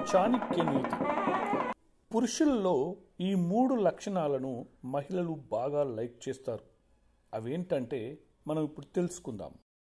చాణక్య నీతి పురుషుల్లో ఈ మూడు లక్షణాలను మహిళలు బాగా లైక్ చేస్తారు అవేంటంటే మనం ఇప్పుడు తెలుసుకుందాం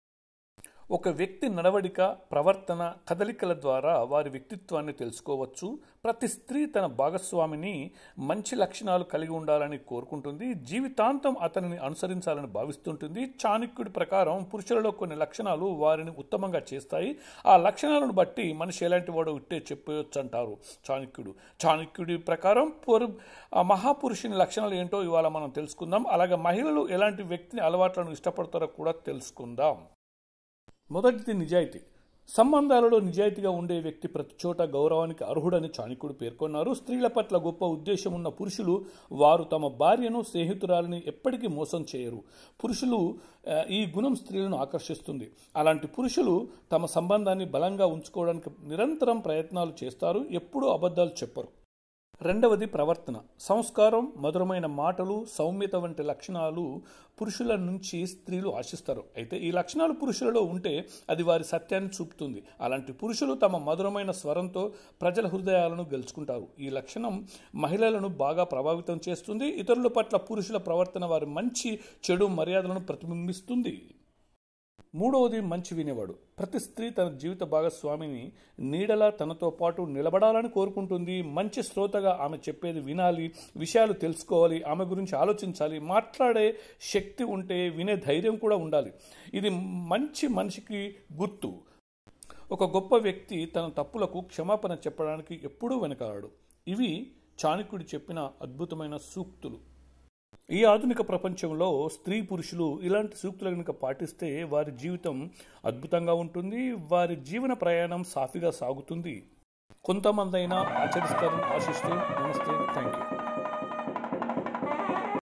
ఒక వ్యక్తి నడవడిక ప్రవర్తన కదలికల ద్వారా వారి వ్యక్తిత్వాన్ని తెలుసుకోవచ్చు ప్రతి స్త్రీ తన భాగస్వామిని మంచి లక్షణాలు కలిగి ఉండాలని కోరుకుంటుంది జీవితాంతం అతనిని అనుసరించాలని భావిస్తుంటుంది చాణక్యుడి ప్రకారం పురుషులలో కొన్ని లక్షణాలు వారిని ఉత్తమంగా చేస్తాయి ఆ లక్షణాలను బట్టి మనిషి ఎలాంటి వాడో ఇట్టే చెప్పవచ్చు అంటారు చాణక్యుడు చాణక్యుడి ప్రకారం పురు ఆ మహాపురుషుని లక్షణాలు ఏంటో ఇవాళ మనం తెలుసుకుందాం అలాగే మహిళలు ఎలాంటి వ్యక్తిని అలవాట్లను ఇష్టపడతారో కూడా తెలుసుకుందాం మొదటిది నిజాయితీ సంబంధాలలో నిజాయితీగా ఉండే వ్యక్తి ప్రతి చోట గౌరవానికి అర్హుడని చాణక్యుడు పేర్కొన్నారు స్త్రీల పట్ల గొప్ప ఉద్దేశం ఉన్న పురుషులు వారు తమ భార్యను స్నేహితురాలని ఎప్పటికీ మోసం చేయరు పురుషులు ఆ, ఈ గుణం స్త్రీలను ఆకర్షిస్తుంది అలాంటి పురుషులు తమ సంబంధాన్ని బలంగా ఉంచుకోవడానికి నిరంతరం ప్రయత్నాలు చేస్తారు ఎప్పుడూ అబద్ధాలు చెప్పరు రెండవది ప్రవర్తన సంస్కారం మధురమైన మాటలు సౌమ్యత వంటి లక్షణాలు పురుషుల నుంచి స్త్రీలు ఆశిస్తారు అయితే ఈ లక్షణాలు పురుషులలో ఉంటే అది వారి సత్యాన్ని చూపుతుంది అలాంటి పురుషులు తమ మధురమైన స్వరంతో ప్రజల హృదయాలను గెలుచుకుంటారు ఈ లక్షణం మహిళలను బాగా ప్రభావితం చేస్తుంది ఇతరుల పట్ల పురుషుల ప్రవర్తన వారి మంచి చెడు మర్యాదలను ప్రతిబింబిస్తుంది మూడవది మంచి వినేవాడు ప్రతి స్త్రీ తన జీవిత భాగస్వామిని నీడలా తనతో పాటు నిలబడాలని కోరుకుంటుంది మంచి శ్రోతగా ఆమె చెప్పేది వినాలి విషయాలు తెలుసుకోవాలి ఆమె గురించి ఆలోచించాలి మాట్లాడే శక్తి ఉంటే వినే ధైర్యం కూడా ఉండాలి ఇది మంచి మనిషికి గుర్తు ఒక గొప్ప వ్యక్తి తన తప్పులకు క్షమాపణ చెప్పడానికి ఎప్పుడూ వెనకాడు ఇవి చాణక్యుడు చెప్పిన అద్భుతమైన సూక్తులు ఈ ఆధునిక ప్రపంచంలో స్త్రీ పురుషులు ఇలాంటి సూక్తులు కనుక పాటిస్తే వారి జీవితం అద్భుతంగా ఉంటుంది వారి జీవన ప్రయాణం సాఫీగా సాగుతుంది కొంతమంది అయినా ఆచరిస్తారని ఆశిస్తూ నమస్తే థ్యాంక్